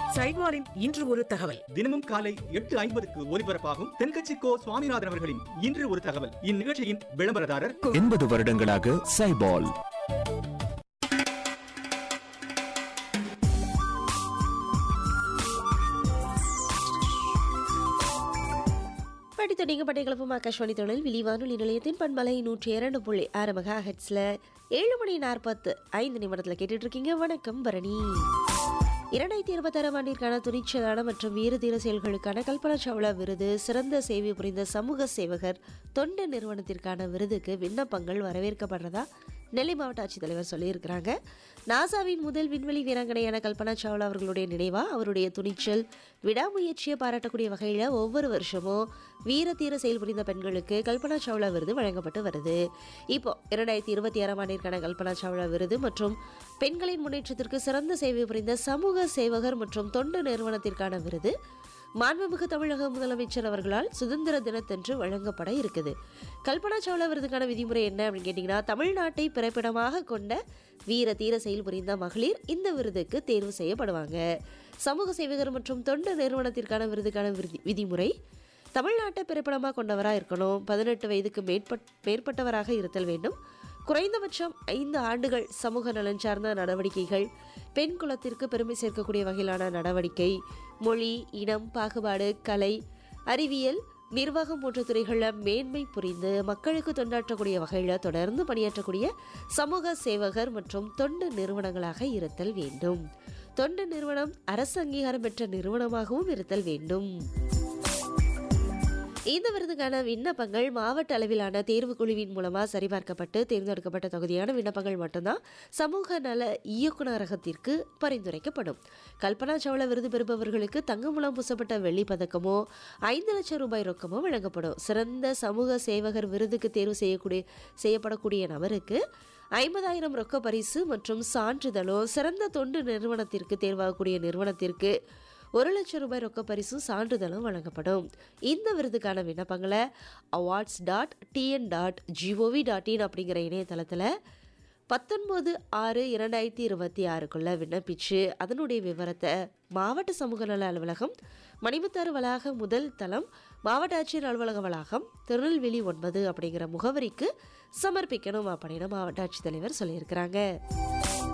சைட்வாரின் இன்று ஒரு தகவல் தினமும் காலை எட்டு ஐம்பதுக்கு ஒலிபரப்பாகும் தென்கட்சி கோ சுவாமிநாதன் அவர்களின் இன்று ஒரு தகவல் இந்நிகழ்ச்சியின் விளம்பரதாரர் எண்பது வருடங்களாக சைபால் படித்த நீங்கள் பட்டைக்கிழப்பும் ஆகாஷ்வாணி தொழில் விழிவானொலி நிலையத்தின் பண்பலை நூற்றி இரண்டு புள்ளி ஆறு மெகா ஹெட்ஸில் ஏழு மணி நாற்பத்து ஐந்து நிமிடத்தில் கேட்டுட்டு இருக்கீங்க வணக்கம் பரணி இரண்டாயிரத்தி இருபத்தாறாம் ஆண்டிற்கான துணிச்சலான மற்றும் வீர தீர செயல்களுக்கான கல்பனா சாவ்லா விருது சிறந்த சேவை புரிந்த சமூக சேவகர் தொண்டு நிறுவனத்திற்கான விருதுக்கு விண்ணப்பங்கள் வரவேற்கப்படுறதா நெல்லை மாவட்ட ஆட்சித்தலைவர் சொல்லியிருக்கிறாங்க நாசாவின் முதல் விண்வெளி வீராங்கனையான கல்பனா சாவ்லா அவர்களுடைய நினைவா அவருடைய துணிச்சல் விடாமுயற்சியை பாராட்டக்கூடிய வகையில் ஒவ்வொரு வருஷமும் வீர தீர செயல் புரிந்த பெண்களுக்கு கல்பனா சாவ்லா விருது வழங்கப்பட்டு வருது இப்போ இரண்டாயிரத்தி இருபத்தி ஆறாம் ஆண்டிற்கான கல்பனா சாவ்லா விருது மற்றும் பெண்களின் முன்னேற்றத்திற்கு சிறந்த சேவை புரிந்த சமூக சேவகர் மற்றும் தொண்டு நிறுவனத்திற்கான விருது மாண்புமிகு தமிழக முதலமைச்சர் அவர்களால் சுதந்திர தினத்தன்று வழங்கப்பட இருக்குது கல்பனா சாவ்லா விருதுக்கான விதிமுறை என்ன அப்படின்னு கேட்டிங்கன்னா தமிழ்நாட்டை பிறப்பிடமாக கொண்ட வீர தீர செயல் புரிந்த மகளிர் இந்த விருதுக்கு தேர்வு செய்யப்படுவாங்க சமூக சேவகர் மற்றும் தொண்டு நிறுவனத்திற்கான விருதுக்கான விருதி விதிமுறை தமிழ்நாட்டை பிறப்பிடமாக கொண்டவராக இருக்கணும் பதினெட்டு வயதுக்கு மேற்பட் மேற்பட்டவராக இருத்தல் வேண்டும் குறைந்தபட்சம் ஐந்து ஆண்டுகள் சமூக நலன் சார்ந்த நடவடிக்கைகள் பெண் குலத்திற்கு பெருமை சேர்க்கக்கூடிய வகையிலான நடவடிக்கை மொழி இனம் பாகுபாடு கலை அறிவியல் நிர்வாகம் போன்ற துறைகளில் மேன்மை புரிந்து மக்களுக்கு தொண்டாற்றக்கூடிய வகையில் தொடர்ந்து பணியாற்றக்கூடிய சமூக சேவகர் மற்றும் தொண்டு நிறுவனங்களாக இருத்தல் வேண்டும் தொண்டு நிறுவனம் அரசு அங்கீகாரம் பெற்ற நிறுவனமாகவும் இருத்தல் வேண்டும் இந்த விருதுக்கான விண்ணப்பங்கள் மாவட்ட அளவிலான தேர்வு குழுவின் மூலமாக சரிபார்க்கப்பட்டு தேர்ந்தெடுக்கப்பட்ட தகுதியான விண்ணப்பங்கள் மட்டும்தான் சமூக நல இயக்குநரகத்திற்கு பரிந்துரைக்கப்படும் கல்பனா சாவ்லா விருது பெறுபவர்களுக்கு தங்கமுலாம் பூசப்பட்ட வெள்ளி பதக்கமோ ஐந்து லட்சம் ரூபாய் ரொக்கமோ வழங்கப்படும் சிறந்த சமூக சேவகர் விருதுக்கு தேர்வு செய்யக்கூடிய செய்யப்படக்கூடிய நபருக்கு ஐம்பதாயிரம் ரொக்க பரிசு மற்றும் சான்றிதழோ சிறந்த தொண்டு நிறுவனத்திற்கு தேர்வாகக்கூடிய நிறுவனத்திற்கு ஒரு லட்சம் ரூபாய் ரொக்க பரிசும் சான்றிதழும் வழங்கப்படும் இந்த விருதுக்கான விண்ணப்பங்களை awards dot TN dot GOV dot in அப்படிங்கிற இணையதளத்தில் பத்தொன்பது ஆறு இரண்டாயிரத்தி இருபத்தி ஆறுக்குள்ளே விண்ணப்பிச்சு அதனுடைய விவரத்தை மாவட்ட சமூக நல அலுவலகம் மணிமுத்தாறு வளாக முதல் தளம் மாவட்ட ஆட்சியர் அலுவலக வளாகம் திருநெல்வேலி ஒன்பது அப்படிங்கிற முகவரிக்கு சமர்ப்பிக்கணும் அப்படின்னு மாவட்ட ஆட்சித்தலைவர் சொல்லியிருக்கிறாங்க